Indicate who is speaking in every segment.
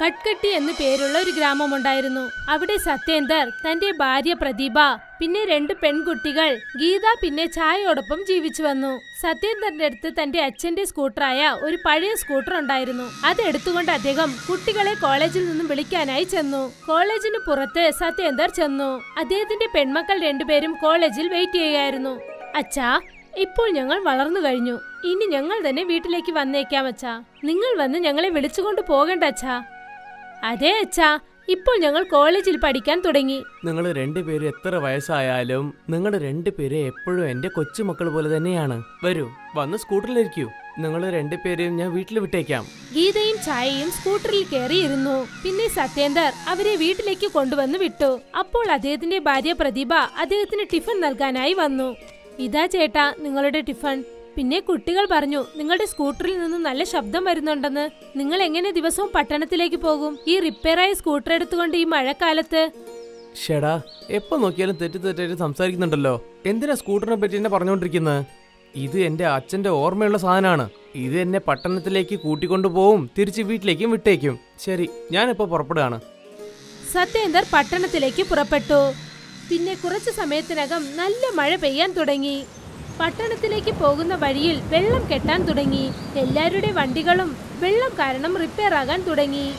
Speaker 1: മഡ്കട്ടി എന്നു പേരുള്ള ഒരു ഗ്രാമമുണ്ടായിരുന്നു അവിടെ സത്യേന്ദർ തന്റെ ഭാര്യ പ്രതിഭ പിന്നെ രണ്ട് പെൺകുട്ടികൾ ഗീത പിന്നെ ചായയോടൊപ്പം ജീവിച്ചു വന്നു സത്യേന്ദറിന്റെ അടുത്ത് തന്റെ അച്ഛന്റെ സ്കൂട്ടറായ ഒരു പഴയ സ്കൂട്ടർ ഉണ്ടായിരുന്നു അത് എടുത്തുകൊണ്ട് അദ്ദേഹം കുട്ടികളെ കോളേജിൽ നിന്നും വിളിക്കാനായി ചെന്നു കോളേജിന് പുറത്ത് സത്യേന്ദർ ചെന്നു അദ്ദേഹത്തിന്റെ പെൺമക്കൾ രണ്ടുപേരും കോളേജിൽ വെയിറ്റ് ചെയ്യുകയായിരുന്നു അച്ഛാ ഇപ്പോൾ ഞങ്ങൾ വളർന്നു കഴിഞ്ഞു ഇനി ഞങ്ങൾ തന്നെ വീട്ടിലേക്ക് വന്നേക്കാം അച്ഛാ നിങ്ങൾ വന്ന് ഞങ്ങളെ വിളിച്ചുകൊണ്ട് പോകണ്ട അച്ഛാ അതെ അച്ഛാ ഇപ്പോൾ ഞങ്ങൾ കോളേജിൽ പഠിക്കാൻ തുടങ്ങി
Speaker 2: നിങ്ങൾ രണ്ടുപേരും എത്ര വയസ്സായാലും നിങ്ങളുടെ രണ്ടുപേരും എപ്പോഴും എന്റെ കൊച്ചുമക്കൾ പോലെ തന്നെയാണ് വരൂ വന്ന് സ്കൂട്ടറിലിരിക്കൂ നിങ്ങൾ രണ്ടുപേരെയും ഞാൻ വീട്ടിൽ വിട്ടേക്കാം
Speaker 1: ഗീതയും ചായയും സ്കൂട്ടറിൽ കയറിയിരുന്നു പിന്നെ സത്യേന്ദർ അവരെ വീട്ടിലേക്ക് കൊണ്ടുവന്ന് വിട്ടു അപ്പോൾ അദ്ദേഹത്തിന്റെ ഭാര്യ പ്രതിഭ അദ്ദേഹത്തിന് ടിഫിൻ നൽകാനായി വന്നു ഇതാ ചേട്ടാ നിങ്ങളുടെ ടിഫിൻ പിന്നെ കുട്ടികൾ പറഞ്ഞു നിങ്ങളുടെ സ്കൂട്ടറിൽ നിന്ന് നല്ല ശബ്ദം വരുന്നുണ്ടെന്ന് നിങ്ങൾ എങ്ങനെ ദിവസവും പട്ടണത്തിലേക്ക് പോകും ഈ റിപ്പയറായ സ്കൂട്ടർ എടുത്തുകൊണ്ട് ഈ മഴക്കാലത്ത്
Speaker 2: ഷെടാ എപ്പോ നോക്കിയാലും തെറ്റ് തെറ്റായിട്ട് സംസാരിക്കുന്നുണ്ടല്ലോ എന്തിനാ സ്കൂട്ടറിനെ പറ്റി എന്നെ പറഞ്ഞുകൊണ്ടിരിക്കുന്നത് ഇത് എന്റെ അച്ഛന്റെ ഓർമ്മയുള്ള സാധനമാണ് ഇത് എന്നെ പട്ടണത്തിലേക്ക് കൂട്ടിക്കൊണ്ടു പോവും തിരിച്ച് വീട്ടിലേക്കും വിട്ടേക്കും ശരി ഞാനിപ്പോ പുറപ്പെടുകയാണ്
Speaker 1: സത്യേന്ദർ പട്ടണത്തിലേക്ക് പുറപ്പെട്ടു പിന്നെ കുറച്ചു സമയത്തിനകം നല്ല മഴ പെയ്യാൻ തുടങ്ങി പട്ടണത്തിലേക്ക് പോകുന്ന വഴിയിൽ വെള്ളം കെട്ടാൻ തുടങ്ങി എല്ലാവരുടെ വണ്ടികളും വെള്ളം കാരണം റിപ്പയർ ആകാൻ തുടങ്ങി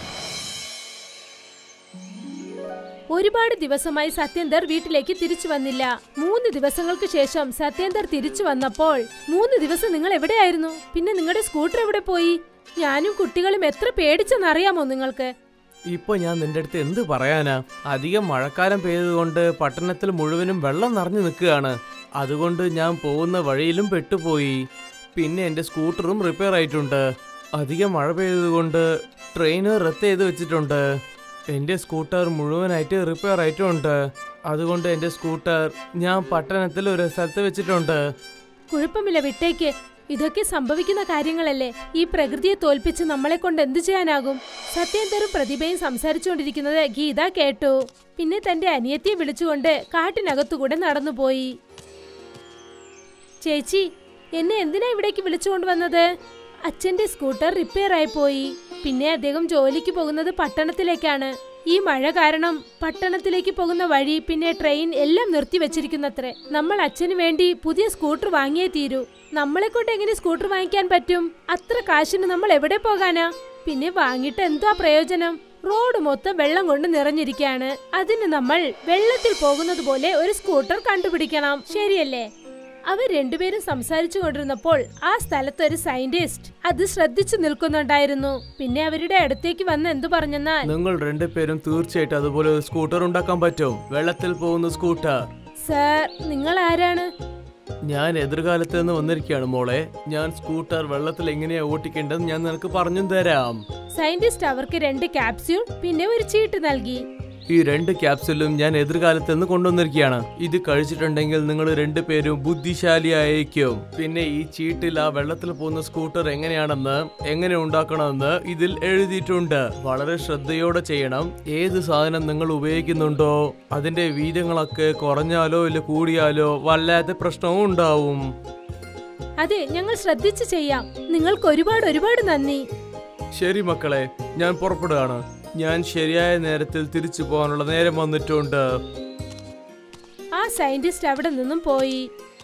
Speaker 1: ഒരുപാട് ദിവസമായി സത്യേന്ദർ വീട്ടിലേക്ക് തിരിച്ചു വന്നില്ല മൂന്ന് ദിവസങ്ങൾക്ക് ശേഷം സത്യേന്ദർ തിരിച്ചു വന്നപ്പോൾ മൂന്ന് ദിവസം നിങ്ങൾ എവിടെയായിരുന്നു പിന്നെ നിങ്ങളുടെ സ്കൂട്ടർ എവിടെ പോയി ഞാനും കുട്ടികളും എത്ര പേടിച്ചെന്നറിയാമോ നിങ്ങൾക്ക്
Speaker 2: ഇപ്പൊ ഞാൻ നിന്റെ അടുത്ത് എന്ത് പറയാനാ അധികം മഴക്കാലം പെയ്തതുകൊണ്ട് പട്ടണത്തിൽ മുഴുവനും വെള്ളം നിറഞ്ഞു നിൽക്കുകയാണ് അതുകൊണ്ട് ഞാൻ പോകുന്ന വഴിയിലും പെട്ടുപോയി പിന്നെ എന്റെ സ്കൂട്ടറും റിപ്പയർ ആയിട്ടുണ്ട് അധികം മഴ പെയ്തതുകൊണ്ട് ട്രെയിന് റദ്ദ് ചെയ്ത് വെച്ചിട്ടുണ്ട് എന്റെ സ്കൂട്ടർ മുഴുവനായിട്ട് റിപ്പയർ ആയിട്ടുണ്ട് അതുകൊണ്ട് എന്റെ സ്കൂട്ടർ ഞാൻ പട്ടണത്തിൽ ഒരു സ്ഥലത്ത് വെച്ചിട്ടുണ്ട്
Speaker 1: കുഴപ്പമില്ല വിട്ടേക്ക് ഇതൊക്കെ സംഭവിക്കുന്ന കാര്യങ്ങളല്ലേ ഈ പ്രകൃതിയെ തോൽപ്പിച്ച് നമ്മളെ കൊണ്ട് എന്തു ചെയ്യാനാകും സത്യേന്ദറും പ്രതിഭയും സംസാരിച്ചുകൊണ്ടിരിക്കുന്നത് ഗീത കേട്ടു പിന്നെ തന്റെ അനിയത്തിയെ വിളിച്ചുകൊണ്ട് കാട്ടിനകത്തുകൂടെ നടന്നുപോയി ചേച്ചി എന്നെ എന്തിനാ ഇവിടേക്ക് വിളിച്ചുകൊണ്ടുവന്നത് അച്ഛന്റെ സ്കൂട്ടർ റിപ്പയർ ആയി പോയി പിന്നെ അദ്ദേഹം ജോലിക്ക് പോകുന്നത് പട്ടണത്തിലേക്കാണ് ഈ മഴ കാരണം പട്ടണത്തിലേക്ക് പോകുന്ന വഴി പിന്നെ ട്രെയിൻ എല്ലാം നിർത്തിവെച്ചിരിക്കുന്നത്രേ നമ്മൾ അച്ഛന് വേണ്ടി പുതിയ സ്കൂട്ടർ വാങ്ങിയേ തീരൂ നമ്മളെ കൊണ്ട് എങ്ങനെ സ്കൂട്ടർ വാങ്ങിക്കാൻ പറ്റും അത്ര കാശിന് നമ്മൾ എവിടെ പോകാനാ പിന്നെ വാങ്ങിയിട്ട് എന്താ പ്രയോജനം റോഡ് മൊത്തം വെള്ളം കൊണ്ട് നിറഞ്ഞിരിക്കുകയാണ് അതിന് നമ്മൾ വെള്ളത്തിൽ പോകുന്നത് പോലെ ഒരു സ്കൂട്ടർ കണ്ടുപിടിക്കണം ശരിയല്ലേ അവർ രണ്ടുപേരും സംസാരിച്ചു കൊണ്ടിരുന്നപ്പോൾ ആ സ്ഥലത്ത് ഒരു സയന്റിസ്റ്റ് അത് ശ്രദ്ധിച്ചു നിൽക്കുന്നുണ്ടായിരുന്നു പിന്നെ അവരുടെ അടുത്തേക്ക് വന്ന് എന്തു പറഞ്ഞെന്നാൽ
Speaker 2: നിങ്ങൾ രണ്ടുപേരും തീർച്ചയായിട്ടും അതുപോലെ ഒരു സ്കൂട്ടർ ഉണ്ടാക്കാൻ പറ്റും വെള്ളത്തിൽ പോകുന്ന സ്കൂട്ടർ
Speaker 1: സർ നിങ്ങൾ ആരാണ്
Speaker 2: ഞാൻ എതിർകാലത്ത് നിന്ന് വന്നിരിക്കുകയാണ് മോളെ ഞാൻ സ്കൂട്ടർ വെള്ളത്തിൽ എങ്ങനെയാ ഓട്ടിക്കേണ്ടത് ഞാൻ നിനക്ക് പറഞ്ഞു തരാം
Speaker 1: സയന്റിസ്റ്റ് അവർക്ക് രണ്ട് ക്യാപ്സ്യൂൾ പിന്നെ ഒരു ചീട്ട് നൽകി
Speaker 2: ഈ രണ്ട് ക്യാപ്സുലും ഞാൻ എതിർകാലത്ത് നിന്ന് കൊണ്ടുവന്നിരിക്കുകയാണ് ഇത് കഴിച്ചിട്ടുണ്ടെങ്കിൽ നിങ്ങൾ രണ്ടുപേരും ബുദ്ധിശാലിയായിരിക്കും പിന്നെ ഈ ചീട്ടിൽ ആ വെള്ളത്തിൽ പോകുന്ന സ്കൂട്ടർ എങ്ങനെയാണെന്ന് എങ്ങനെ ഉണ്ടാക്കണമെന്ന് ഇതിൽ എഴുതിയിട്ടുണ്ട് വളരെ ശ്രദ്ധയോടെ ചെയ്യണം ഏത് സാധനം നിങ്ങൾ ഉപയോഗിക്കുന്നുണ്ടോ അതിന്റെ വീര്യങ്ങളൊക്കെ കുറഞ്ഞാലോ ഇല്ല കൂടിയാലോ വല്ലാത്ത പ്രശ്നവും ഉണ്ടാവും
Speaker 1: അതെ ഞങ്ങൾ ശ്രദ്ധിച്ചു ചെയ്യാം നിങ്ങൾക്ക് ഒരുപാട് ഒരുപാട് നന്ദി
Speaker 2: ശരി മക്കളെ ഞാൻ പുറപ്പെടുകയാണ് ഞാൻ ശരിയായ നേരത്തിൽ തിരിച്ചു പോകാനുള്ള നേരം വന്നിട്ടുണ്ട്
Speaker 1: ആ സയന്റിസ്റ്റ് അവിടെ നിന്നും പോയി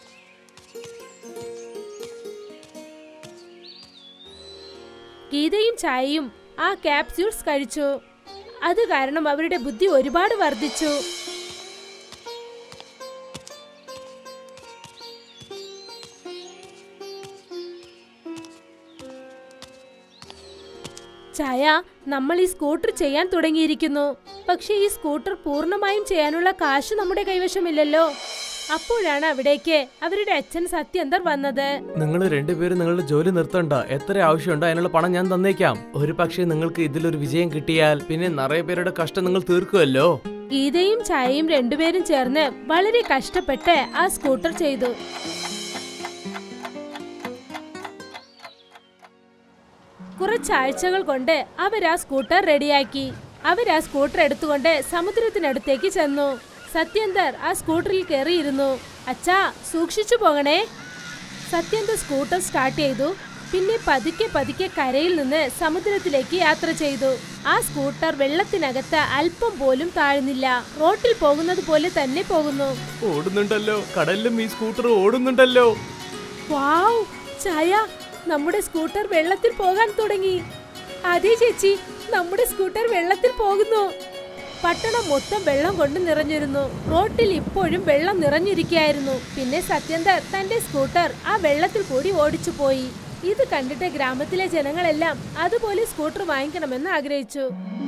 Speaker 1: ഗീതയും ചായയും ആ ക്യാപ്സ്യൂൾസ് കഴിച്ചു അത് കാരണം അവരുടെ ബുദ്ധി ഒരുപാട് വർദ്ധിച്ചു ചായ നമ്മൾ ഈ സ്കൂട്ടർ ചെയ്യാൻ തുടങ്ങിയിരിക്കുന്നു പക്ഷേ ഈ സ്കൂട്ടർ പൂർണ്ണമായും ചെയ്യാനുള്ള കാശ് നമ്മുടെ കൈവശമില്ലല്ലോ അപ്പോഴാണ് അവിടേക്ക് അവരുടെ അച്ഛൻ സത്യന്തർ വന്നത്
Speaker 2: നിങ്ങൾ രണ്ടുപേരും നിങ്ങളുടെ ജോലി നിർത്തണ്ട എത്ര ആവശ്യമുണ്ടോ അതിനുള്ള പണം ഞാൻ തന്നേക്കാം ഒരു പക്ഷേ നിങ്ങൾക്ക് ഇതിലൊരു വിജയം കിട്ടിയാൽ പിന്നെ നിറയെ പേരുടെ കഷ്ടം നിങ്ങൾ തീർക്കുമല്ലോ
Speaker 1: ഗീതയും ചായയും രണ്ടുപേരും ചേർന്ന് വളരെ കഷ്ടപ്പെട്ട് ആ സ്കൂട്ടർ ചെയ്തു കുറച്ചാഴ്ചകൾ കൊണ്ട് അവർ ആ സ്കൂട്ടർ റെഡിയാക്കി അവർ ആ സ്കൂട്ടർ എടുത്തുകൊണ്ട് സമുദ്രത്തിനടുത്തേക്ക് ചെന്നു സത്യന്തർ ആ സ്കൂട്ടറിൽ കയറിയിരുന്നു അച്ഛാ സൂക്ഷിച്ചു പോകണേ സത്യന്തർ സ്കൂട്ടർ സ്റ്റാർട്ട് ചെയ്തു പിന്നെ പതുക്കെ പതുക്കെ കരയിൽ നിന്ന് സമുദ്രത്തിലേക്ക് യാത്ര ചെയ്തു ആ സ്കൂട്ടർ വെള്ളത്തിനകത്ത് അല്പം പോലും താഴ്ന്നില്ല റോട്ടിൽ പോകുന്നത് പോലെ തന്നെ പോകുന്നു
Speaker 2: ഓടുന്നുണ്ടല്ലോ കടലിലും ഈ സ്കൂട്ടർ ഓടുന്നുണ്ടല്ലോ
Speaker 1: വാവ് ചായ നമ്മുടെ സ്കൂട്ടർ വെള്ളത്തിൽ പോകാൻ തുടങ്ങി അതെ ചേച്ചി നമ്മുടെ സ്കൂട്ടർ വെള്ളത്തിൽ പോകുന്നു പട്ടണം മൊത്തം വെള്ളം കൊണ്ട് നിറഞ്ഞിരുന്നു റോട്ടിൽ ഇപ്പോഴും വെള്ളം നിറഞ്ഞിരിക്കുകയായിരുന്നു പിന്നെ സത്യന്തർ തന്റെ സ്കൂട്ടർ ആ വെള്ളത്തിൽ കൂടി ഓടിച്ചു പോയി ഇത് കണ്ടിട്ട് ഗ്രാമത്തിലെ ജനങ്ങളെല്ലാം അതുപോലെ സ്കൂട്ടർ വാങ്ങിക്കണമെന്ന് ആഗ്രഹിച്ചു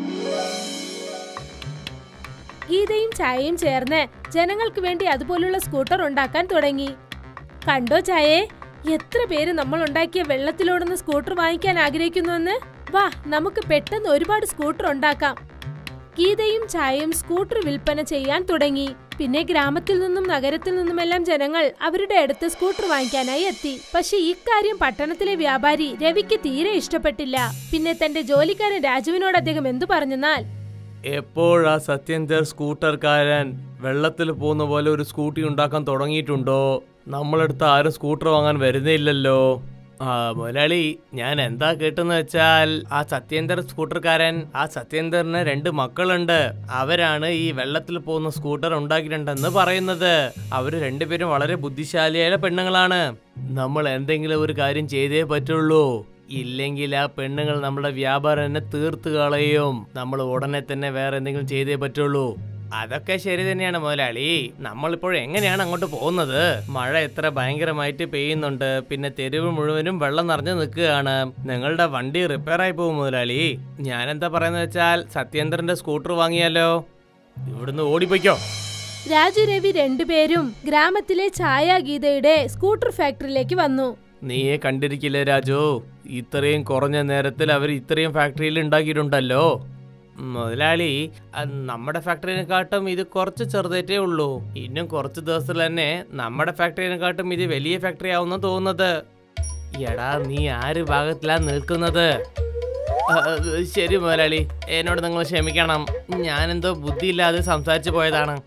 Speaker 1: ഗീതയും ചായയും ചേർന്ന് ജനങ്ങൾക്ക് വേണ്ടി അതുപോലുള്ള സ്കൂട്ടർ ഉണ്ടാക്കാൻ തുടങ്ങി കണ്ടോ ചായേ എത്ര പേര് നമ്മൾ ഉണ്ടാക്കിയ വെള്ളത്തിലോടുന്ന സ്കൂട്ടർ വാങ്ങിക്കാൻ ആഗ്രഹിക്കുന്നുവെന്ന് വാ നമുക്ക് പെട്ടെന്ന് ഒരുപാട് സ്കൂട്ടർ ഉണ്ടാക്കാം ഗീതയും ചായയും സ്കൂട്ടർ വിൽപ്പന ചെയ്യാൻ തുടങ്ങി പിന്നെ ഗ്രാമത്തിൽ നിന്നും നഗരത്തിൽ നിന്നുമെല്ലാം ജനങ്ങൾ അവരുടെ അടുത്ത് സ്കൂട്ടർ വാങ്ങിക്കാനായി എത്തി പക്ഷെ ഇക്കാര്യം പട്ടണത്തിലെ വ്യാപാരി രവിക്ക് തീരെ ഇഷ്ടപ്പെട്ടില്ല പിന്നെ തന്റെ ജോലിക്കാരൻ രാജുവിനോട് അദ്ദേഹം എന്തു പറഞ്ഞെന്നാൽ
Speaker 2: എപ്പോഴാ സത്യന്തർ സ്കൂട്ടർക്കാരൻ വെള്ളത്തിൽ പോകുന്ന പോലെ ഒരു സ്കൂട്ടി ഉണ്ടാക്കാൻ തുടങ്ങിയിട്ടുണ്ടോ നമ്മളടുത്ത് ആരും സ്കൂട്ടർ വാങ്ങാൻ വരുന്നില്ലല്ലോ ആ മുതലാളി ഞാൻ എന്താ കേട്ടെന്ന് വെച്ചാൽ ആ സത്യേന്ദർ സ്കൂട്ടർക്കാരൻ ആ സത്യേന്ദറിന് രണ്ട് മക്കളുണ്ട് അവരാണ് ഈ വെള്ളത്തിൽ പോകുന്ന സ്കൂട്ടർ ഉണ്ടാക്കിയിട്ടുണ്ടെന്ന് പറയുന്നത് അവര് രണ്ടുപേരും വളരെ ബുദ്ധിശാലിയായ പെണ്ണുങ്ങളാണ് നമ്മൾ എന്തെങ്കിലും ഒരു കാര്യം ചെയ്തേ പറ്റുള്ളൂ ഇല്ലെങ്കിൽ ആ പെണ്ണുങ്ങൾ നമ്മുടെ വ്യാപാരം തന്നെ തീർത്ത് കളയും നമ്മൾ ഉടനെ തന്നെ വേറെ എന്തെങ്കിലും ചെയ്തേ പറ്റുള്ളൂ അതൊക്കെ ശരി തന്നെയാണ് മുതലാളി നമ്മളിപ്പോൾ എങ്ങനെയാണ് അങ്ങോട്ട് പോകുന്നത് മഴ എത്ര ഭയങ്കരമായിട്ട് പെയ്യുന്നുണ്ട് പിന്നെ തെരുവ് മുഴുവനും വെള്ളം നിറഞ്ഞു നിൽക്കുകയാണ് നിങ്ങളുടെ വണ്ടി റിപ്പയർ ആയി പോകും മുതലാളി ഞാൻ എന്താ പറയുന്നത് വെച്ചാൽ സത്യേന്ദ്രന്റെ സ്കൂട്ടർ വാങ്ങിയാലോ ഇവിടുന്ന് ഓടിപ്പോയിക്കോ
Speaker 1: രാജു രവി രണ്ടുപേരും ഗ്രാമത്തിലെ ഛായ ഗീതയുടെ സ്കൂട്ടർ ഫാക്ടറിയിലേക്ക് വന്നു
Speaker 2: നീയെ കണ്ടിരിക്കില്ലേ രാജു ഇത്രയും കുറഞ്ഞ നേരത്തിൽ അവർ ഇത്രയും ഫാക്ടറിയിൽ ഉണ്ടാക്കിയിട്ടുണ്ടല്ലോ മുതലാളി അത് നമ്മുടെ ഫാക്ടറിനെക്കാട്ടും ഇത് കുറച്ച് ചെറുതേറ്റേ ഉള്ളൂ ഇന്നും കുറച്ച് ദിവസത്തിൽ തന്നെ നമ്മുടെ ഫാക്ടറിനെക്കാട്ടും ഇത് വലിയ ഫാക്ടറി ആവുന്ന തോന്നുന്നത് എടാ നീ ആര് ഭാഗത്തിലാ നിൽക്കുന്നത് ആ, ശരി മുതലാളി എന്നോട് നിങ്ങൾ ക്ഷമിക്കണം ഞാനെന്തോ ബുദ്ധിയില്ലാതെ സംസാരിച്ചു പോയതാണ്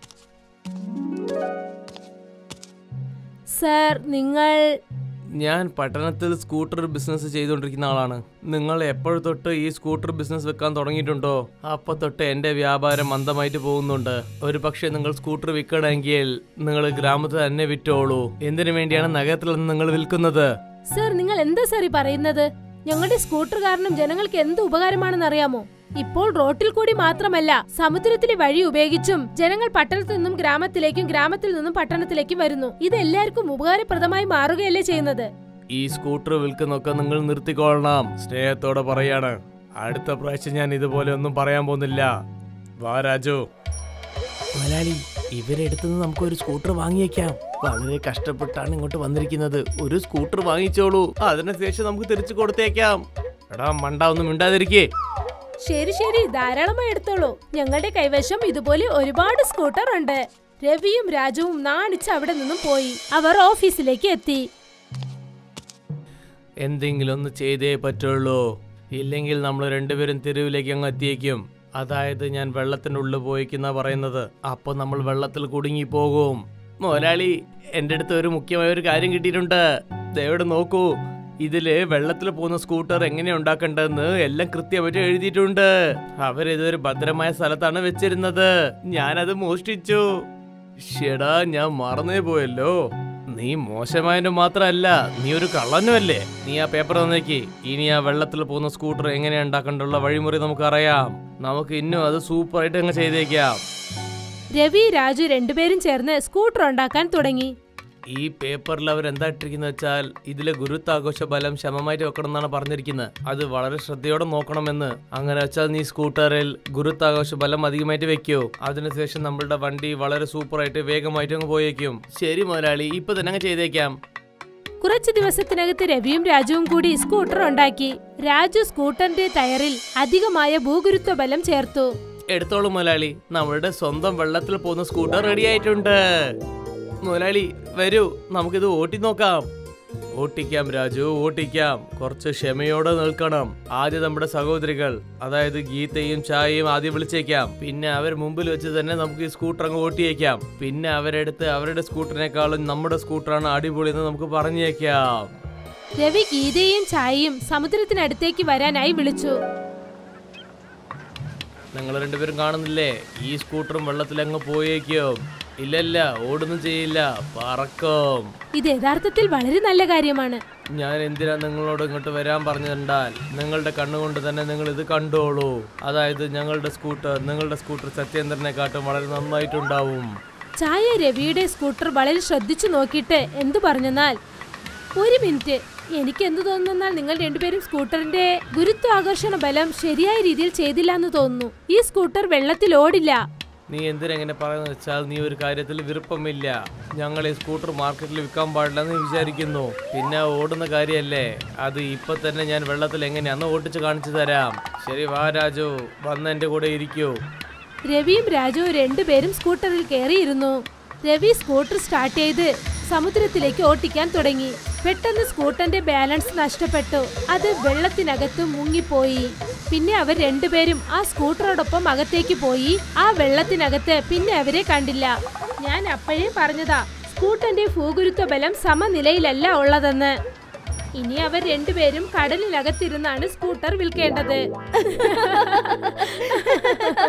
Speaker 1: സർ നിങ്ങൾ
Speaker 2: ഞാൻ പട്ടണത്തിൽ സ്കൂട്ടർ ബിസിനസ് ചെയ്തുകൊണ്ടിരിക്കുന്ന ആളാണ് നിങ്ങൾ എപ്പോഴും തൊട്ട് ഈ സ്കൂട്ടർ ബിസിനസ് വെക്കാൻ തുടങ്ങിയിട്ടുണ്ടോ അപ്പൊ തൊട്ട് എന്റെ വ്യാപാരം മന്ദമായിട്ട് പോകുന്നുണ്ട് ഒരു പക്ഷേ നിങ്ങൾ സ്കൂട്ടർ വിൽക്കണമെങ്കിൽ നിങ്ങൾ ഗ്രാമത്തിൽ തന്നെ വിറ്റോളൂ എന്തിനു വേണ്ടിയാണ് നഗരത്തിൽ നിന്ന് നിങ്ങൾ വിൽക്കുന്നത്
Speaker 1: സർ നിങ്ങൾ എന്താ സർ ഈ പറയുന്നത് ഞങ്ങളുടെ സ്കൂട്ടർ കാരണം ജനങ്ങൾക്ക് എന്ത് ഉപകാരമാണെന്ന് അറിയാമോ ഇപ്പോൾ റോട്ടിൽ കൂടി മാത്രമല്ല സമുദ്രത്തിലെ വഴി ഉപയോഗിച്ചും ജനങ്ങൾ പട്ടണത്തിൽ നിന്നും ഗ്രാമത്തിലേക്കും ഗ്രാമത്തിൽ നിന്നും പട്ടണത്തിലേക്കും വരുന്നു ഇത് എല്ലാവർക്കും ഉപകാരപ്രദമായി മാറുകയല്ലേ ചെയ്യുന്നത്
Speaker 2: ഈ സ്കൂട്ടർ വിൽക്കുന്നൊക്കെ നിങ്ങൾ നിർത്തിക്കൊള്ളണം സ്നേഹത്തോടെ പറയാണ് അടുത്ത പ്രാവശ്യം ഞാൻ ഇതുപോലെ ഒന്നും പറയാൻ പോകുന്നില്ല വാ രാജു മലയാളി ഇവരെടുത്തുനിന്ന് നമുക്ക് ഒരു സ്കൂട്ടർ വാങ്ങിയേക്കാം വളരെ കഷ്ടപ്പെട്ടാണ് ഇങ്ങോട്ട് വന്നിരിക്കുന്നത് ഒരു സ്കൂട്ടർ വാങ്ങിച്ചോളൂ അതിനുശേഷം നമുക്ക് തിരിച്ചു കൊടുത്തേക്കാം എടാ മണ്ട ഒന്നും മിണ്ടാതിരിക്കേ
Speaker 1: ശരി ശരി ധാരാളമായി എടുത്തോളൂ ഞങ്ങളുടെ കൈവശം ഇതുപോലെ ഒരുപാട് സ്കൂട്ടർ ഉണ്ട് രവിയും രാജുവും നാണിച്ച് അവിടെ നിന്നും പോയി അവർ ഓഫീസിലേക്ക് എത്തി
Speaker 2: എന്തെങ്കിലും ഒന്ന് ചെയ്തേ പറ്റുള്ളൂ ഇല്ലെങ്കിൽ നമ്മൾ രണ്ടുപേരും തെരുവിലേക്ക് അങ്ങ് എത്തിയേക്കും അതായത് ഞാൻ വെള്ളത്തിന്റെ ഉള്ളിൽ പോയിക്കുന്ന പറയുന്നത് അപ്പൊ നമ്മൾ വെള്ളത്തിൽ കുടുങ്ങി പോകും മുതലാളി എൻ്റെ അടുത്ത് ഒരു മുഖ്യമായ ഒരു കാര്യം കിട്ടിയിട്ടുണ്ട് ദയവിടെ നോക്കൂ ഇതില് വെള്ളത്തിൽ പോകുന്ന സ്കൂട്ടർ എങ്ങനെ ഉണ്ടാക്കേണ്ടതെന്ന് എല്ലാം കൃത്യമായിട്ട് എഴുതിയിട്ടുണ്ട് അവരിതൊരു ഭദ്രമായ സ്ഥലത്താണ് വെച്ചിരുന്നത് ഞാനത് മോഷ്ടിച്ചു ഷെടാ ഞാൻ മറന്നേ പോയല്ലോ നീ മോശമായതിന് മാത്രമല്ല നീ ഒരു കള്ളനുമല്ലേ നീ ആ പേപ്പർ തന്നേക്ക് ഇനി ആ വെള്ളത്തിൽ പോകുന്ന സ്കൂട്ടർ എങ്ങനെ ഉണ്ടാക്കേണ്ടുള്ള വഴിമുറി നമുക്കറിയാം നമുക്ക് ഇന്നും അത് സൂപ്പറായിട്ട് അങ്ങ് ചെയ്തേക്കാം
Speaker 1: രവി രാജു രണ്ടുപേരും ചേർന്ന് സ്കൂട്ടർ ഉണ്ടാക്കാൻ തുടങ്ങി
Speaker 2: ഈ പേപ്പറിൽ അവർ എന്താ ഇട്ടിരിക്കുന്നത് വെച്ചാൽ ഇതിലെ ഗുരുത്വാഘോഷ ബലം ശമമായിട്ട് വെക്കണം എന്നാണ് പറഞ്ഞിരിക്കുന്നത് അത് വളരെ ശ്രദ്ധയോടെ നോക്കണമെന്ന് അങ്ങനെ വെച്ചാൽ നീ സ്കൂട്ടറിൽ ഗുരുത്വാഘോഷ ബലം അധികമായിട്ട് വെക്കൂ അതിനുശേഷം നമ്മളുടെ വണ്ടി വളരെ സൂപ്പറായിട്ട് വേഗമായിട്ട് അങ്ങ് പോയേക്കും ശരി മുതലാളി ഇപ്പൊ തന്നെ അങ്ങ് ചെയ്തേക്കാം
Speaker 1: കുറച്ചു ദിവസത്തിനകത്ത് രവിയും രാജുവും കൂടി സ്കൂട്ടർ ഉണ്ടാക്കി രാജു സ്കൂട്ടറിന്റെ ടയറിൽ അധികമായ ഭൂഗുരുത്വ ബലം ചേർത്തു
Speaker 2: എടുത്തോളൂ മുതലാളി നമ്മളുടെ സ്വന്തം വെള്ളത്തിൽ പോകുന്ന സ്കൂട്ടർ റെഡി ആയിട്ടുണ്ട് മുതലാളി വരൂ നമുക്കിത് ഓട്ടി നോക്കാം ഓട്ടിക്കാം രാജു ഓട്ടിക്കാം കുറച്ച് ക്ഷമയോടെ നിൽക്കണം ആദ്യം നമ്മുടെ സഹോദരികൾ അതായത് ഗീതയും ചായയും ആദ്യം വിളിച്ചേക്കാം പിന്നെ അവർ മുമ്പിൽ വെച്ച് തന്നെ നമുക്ക് ഈ സ്കൂട്ടർ അങ്ങ് ഓട്ടിയേക്കാം പിന്നെ അവരെടുത്ത് അവരുടെ സ്കൂട്ടറിനേക്കാളും നമ്മുടെ സ്കൂട്ടറാണ് അടിപൊളി എന്ന് നമുക്ക് പറഞ്ഞേക്കാം
Speaker 1: രവി ഗീതയെയും ചായയും സമുദ്രത്തിനടുത്തേക്ക് വരാനായി വിളിച്ചു
Speaker 2: നിങ്ങൾ രണ്ടുപേരും കാണുന്നില്ലേ ഈ സ്കൂട്ടറും വെള്ളത്തിലങ്ങ് പോയേക്കും ഇല്ലല്ല ഓടുന്നു ചെയ്യില്ല പറക്കും
Speaker 1: ഇത് യഥാർത്ഥത്തിൽ വളരെ നല്ല കാര്യമാണ്
Speaker 2: ഞാൻ എന്തിനാ നിങ്ങളോട് ഇങ്ങോട്ട് വരാൻ പറഞ്ഞിട്ടുണ്ടാൽ നിങ്ങളുടെ കണ്ണുകൊണ്ട് തന്നെ നിങ്ങൾ ഇത് കണ്ടോളൂ അതായത് ഞങ്ങളുടെ സ്കൂട്ടർ നിങ്ങളുടെ സ്കൂട്ടർ സത്യേന്ദ്രനെക്കാട്ടും വളരെ നന്നായിട്ടുണ്ടാവും
Speaker 1: ചായ രവിയുടെ സ്കൂട്ടർ വളരെ ശ്രദ്ധിച്ചു നോക്കിയിട്ട് എന്തു പറഞ്ഞെന്നാൽ ഒരു മിനിറ്റ് എനിക്ക് എന്ത് തോന്നുന്നാൽ നിങ്ങൾ രണ്ടുപേരും സ്കൂട്ടറിന്റെ ഗുരുത്വാകർഷണ ബലം ശരിയായ രീതിയിൽ ചെയ്തില്ല എന്ന് തോന്നുന്നു ഈ സ്കൂട്ടർ വെള്ളത്തിൽ ഓടില്ല
Speaker 2: നീ എന്തിനെങ്ങനെ പറയുന്നത് വെച്ചാൽ നീ ഒരു കാര്യത്തിൽ വിരുപ്പമില്ല ഞങ്ങൾ ഈ സ്കൂട്ടർ മാർക്കറ്റിൽ വിൽക്കാൻ പാടില്ലെന്ന് വിചാരിക്കുന്നു പിന്നെ ഓടുന്ന കാര്യമല്ലേ അത് ഇപ്പൊ തന്നെ ഞാൻ വെള്ളത്തിൽ എങ്ങനെയാന്ന് ഓട്ടിച്ച് കാണിച്ചു തരാം ശരി വാ രാജു വന്ന് എന്റെ കൂടെ ഇരിക്കൂ
Speaker 1: രവിയും രാജുവും രണ്ടുപേരും സ്കൂട്ടറിൽ കയറിയിരുന്നു രവി സ്കൂട്ടർ സ്റ്റാർട്ട് ചെയ്ത് സമുദ്രത്തിലേക്ക് ഓട്ടിക്കാൻ തുടങ്ങി പെട്ടെന്ന് സ്കൂട്ടറിന്റെ ബാലൻസ് നഷ്ടപ്പെട്ടു അത് വെള്ളത്തിനകത്ത് മുങ്ങിപ്പോയി പിന്നെ അവർ രണ്ടുപേരും ആ സ്കൂട്ടറോടൊപ്പം അകത്തേക്ക് പോയി ആ വെള്ളത്തിനകത്ത് പിന്നെ അവരെ കണ്ടില്ല ഞാൻ അപ്പോഴേ പറഞ്ഞതാ സ്കൂട്ടറിന്റെ ഭൂഗുരുത്വ ബലം സമനിലയിലല്ല ഉള്ളതെന്ന് ഇനി അവർ രണ്ടുപേരും കടലിനകത്തിരുന്നാണ് സ്കൂട്ടർ വിൽക്കേണ്ടത്